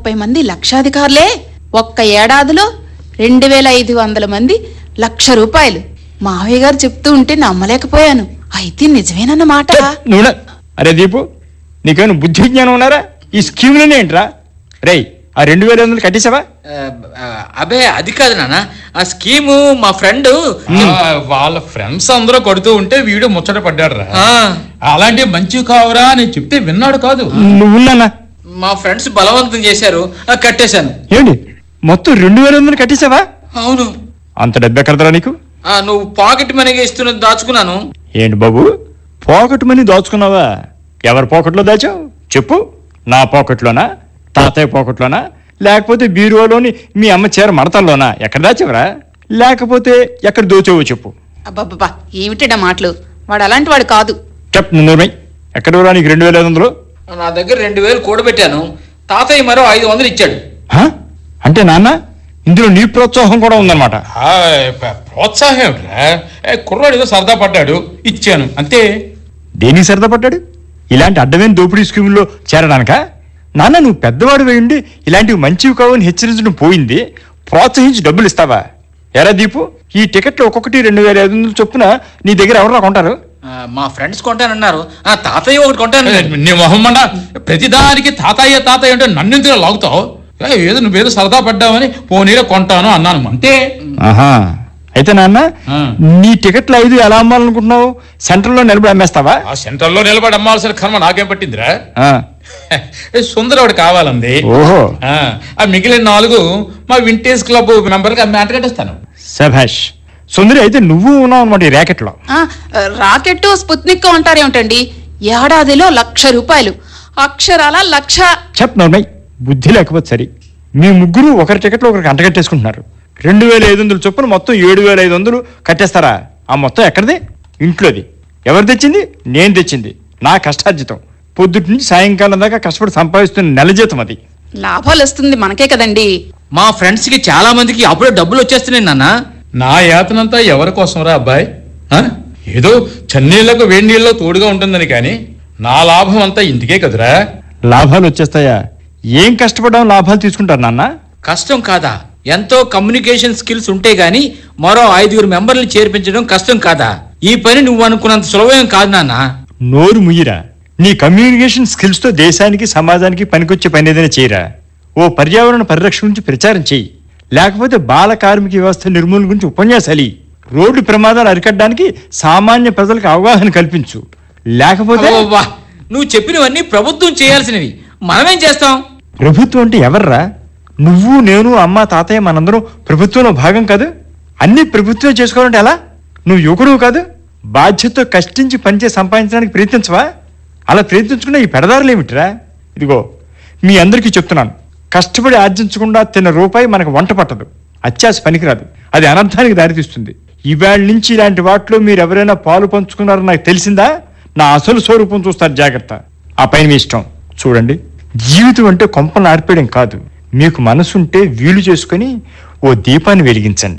ముప్పై మంది లక్షాధికారులే ఒక్క ఏడాదిలో రెండు వేల ఐదు వందల మంది లక్ష రూపాయలు మావయ్య గారు చెప్తూ ఉంటే నమ్మలేకపోయాను అయితే నిజమేనన్నమాట నువ్వు అరే దీపు నీకేమైనా బుద్ధి జ్ఞానం ఉన్నారా ఈ స్కీమ్లోనే ఏంట్రా రేయ్ ఆ రెండు వేల ఐదు వందలు కట్టేసావా ఆ, ఆ, అబే అది కాదు నాన్న ఆ స్కీము మా ఫ్రెండ్ ఆ, వాళ్ళ ఫ్రెండ్స్ అందరూ కొడుతూ ఉంటే వీడు ముచ్చట పడ్డాడు రా అలాంటి మంచి కావురా అని చెప్తే విన్నాడు కాదు నువ్వున్నా మా ఫ్రెండ్స్ బలవంతం చేశారు ఆ, కట్టేశాను ఏంటి మొత్తం రెండు వేల ఐదు వందలు కట్టేసావా అవును అంత డబ్బు ఎక్కడదరా నీకు ఆ, నువ్వు పాకెట్ మనీగా ఇస్తున్నది దాచుకున్నాను ఏంటి బాబు పాకెట్ మనీ దాచుకున్నావా ఎవరి పాకెట్లో దాచావు చెప్పు నా పాకెట్లోనా తాతయ్య పాకెట్లోనా లేకపోతే బీరువాలోని మీ అమ్మ చీర మడతల్లోనా ఎక్కడ దాచావరా లేకపోతే ఎక్కడ దోచావో చెప్పు అబ్బబ్బబ్బా ఏమిటా మాటలు వాడు అలాంటి వాడు కాదు చెప్ నువ్వు ఎక్కడ నీకు రెండు వేల ఐదు వందలు నా దగ్గర రెండు వేలు కూడబెట్టాను తాతయ్య మరో ఐదు వందలు ఇచ్చాడు హ? అంటే నాన్న ఇందులో నీ ప్రోత్సాహం కూడా ఉందన్నమాట ఆ, ప- ప్రోత్సాహం ఏమిట్రా? ఏ, కుర్రాడు ఏదో సరదా పడ్డాడు ఇచ్చాను అంతే దేనికి సరదా పడ్డాడు ఇలాంటి అడ్డమైన దోపిడీ స్కీముల్లో చేరడానిక నాన్న నువ్వు పెద్దవాడు వేయండి ఇలాంటివి మంచివి కావని హెచ్చరించడం పోయింది ప్రోత్సహించి డబ్బులు ఇస్తావా ఎరా దీపు ఈ టికెట్లు ఒక్కొక్కటి రెండు వేల ఐదు వందలు చొప్పున నీ దగ్గర ఎవరు కొంటారు ఆ, మా ఫ్రెండ్స్ కొంటానన్నారు ఆ తాతయ్య ఒకటి కొంటాను నీ మొహమ్మండ ప్రతిదానికి తాతయ్య తాతయ్య అంటే నన్ను ఎందుకు లాగుతావు ఏ, ఏదో నువ్వేదో సరదా పడ్డావని పోనీలో కొంటాను అన్నాను అంతే ఆహా అయితే నాన్న ఆ. నీ టికెట్లు ఐదు ఎలా అమ్మాలనుకుంటున్నావు సెంటర్లో నిలబడి అమ్మేస్తావా ఆ సెంటర్లో నిలబడి అమ్మాల్సిన కర్మ నాకేం పట్టిందిరా ఆ. ఏ, సుందర్ ఒకటి కావాలంది ఓహో ఆ, ఆ మిగిలిన నాలుగు మా వింటేజ్ క్లబ్ మెంబర్కి అమ్మి కట్టేస్తాను సభాష్ సుందరి అయితే నువ్వు ఉన్నావు అనమాట ఈ ర్యాకెట్లో ఆ రాకెట్ స్పుత్నిక్ అంటారేమిటండి ఏడాదిలో లక్ష రూపాయలు అక్షరాల లక్ష చెప్ నోర్మయ్ బుద్ధి లేకపోతే సరి మీ ముగ్గురు ఒకరి టికెట్లో ఒకరికి అంటగట్టేసుకుంటున్నారు రెండు వేల ఐదు వందలు చొప్పున మొత్తం ఏడు వేల ఐదు వందలు కట్టేస్తారా ఆ మొత్తం ఎక్కడిది ఇంట్లోది ఎవరు తెచ్చింది నేను తెచ్చింది నా కష్టార్జితం పొద్దుటి నుంచి సాయంకాలం దాకా కష్టపడి సంపాదిస్తున్న నెల జీతం అది లాభాలు వస్తుంది మనకే కదండి మా ఫ్రెండ్స్ కి చాలా మందికి అప్పుడే డబ్బులు వచ్చేస్తున్నాయి నాన్న నా యాతనంతా ఎవరి కోసంరా అబ్బాయి ఆ? ఏదో చన్నీళ్లకు వేడి నీళ్ళలో తోడుగా ఉంటుందని కానీ నా లాభం అంతా ఇంటికే కదురా లాభాలు వచ్చేస్తాయా ఏం కష్టపడడం లాభాలు తీసుకుంటారు నాన్న కష్టం కాదా ఎంతో కమ్యూనికేషన్ స్కిల్స్ ఉంటే గాని మరో ఐదుగురు మెంబర్లు చేర్పించడం కష్టం కాదా ఈ పని నువ్వు అనుకున్నంత సులభం కాదు నాన్న నోరు ముయ్యిరా నీ కమ్యూనికేషన్ స్కిల్స్ తో దేశానికి సమాజానికి పనికొచ్చే పని ఏదైనా చేయరా ఓ పర్యావరణ పరిరక్షణ గురించి ప్రచారం చెయ్యి లేకపోతే బాల కార్మిక వ్యవస్థ నిర్మూలన గురించి ఉపన్యాసాలు ఇయ్యి. రోడ్డు ప్రమాదాలు అరికట్టడానికి సామాన్య ప్రజలకు అవగాహన కల్పించు లేకపోతే అబ్బబ్బా, నువ్వు చెప్పినవన్నీ ప్రభుత్వం చేయాల్సినవి మనమేం చేస్తాం ప్రభుత్వం అంటే ఎవర్రా నువ్వు నేను అమ్మ తాతయ్య మనందరం ప్రభుత్వంలో భాగం కాదు అన్ని ప్రభుత్వమే చేసుకోవాలంటే ఎలా నువ్వు యువకుడు కాదు బాధ్యతతో కష్టించి పనిచేసి సంపాదించడానికి ప్రయత్నించవా అలా ప్రయత్నించకుండా ఈ పెడదారులు ఏమిటిరా ఇదిగో మీ అందరికీ చెప్తున్నాను కష్టపడి ఆర్జించకుండా తిన్న రూపాయి మనకు వంట పట్టదు అత్యాశ పనికిరాదు అది అనర్థానికి దారితీస్తుంది ఇవాళ నుంచి ఇలాంటి వాటిలో మీరు ఎవరైనా పాలు పంచుకున్నారో నాకు తెలిసిందా నా అసలు స్వరూపం చూస్తారు జాగ్రత్త ఆ పైన మీ ఇష్టం చూడండి జీవితం అంటే కొంపలు ఆర్పేయడం కాదు మీకు మనసుంటే వీలు చేసుకొని ఓ దీపాన్ని వెలిగించండి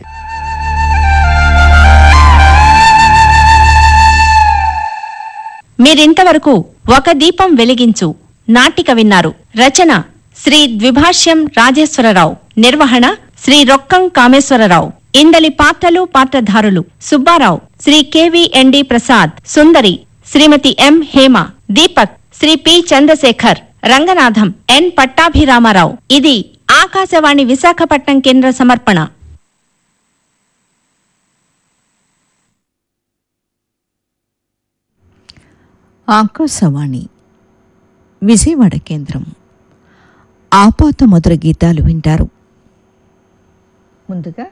మీరింతవరకు ఒక దీపం వెలిగించు నాటిక విన్నారు రచన శ్రీ ద్విభాష్యం రాజేశ్వరరావు నిర్వహణ శ్రీ రొక్కం కామేశ్వరరావు ఇందలి పాత్రలు పాత్రధారులు Subbarao Shri KVND Prasad Sundari Shrimati M Hema Deepak Shri P Chandrasekhar Ranganatham N Pattabhiramarao ఇది ఆకాశవాణి విశాఖపట్నం కేంద్ర సమర్పణ ఆకాశవాణి విజయవాడ కేంద్రం ఆపాత మధుర గీతాలు వింటారు ముందుగా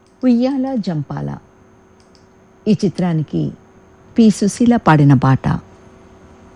ఉయ్యాల జంపాల ఈ చిత్రానికి పి సుశీల పాడిన పాట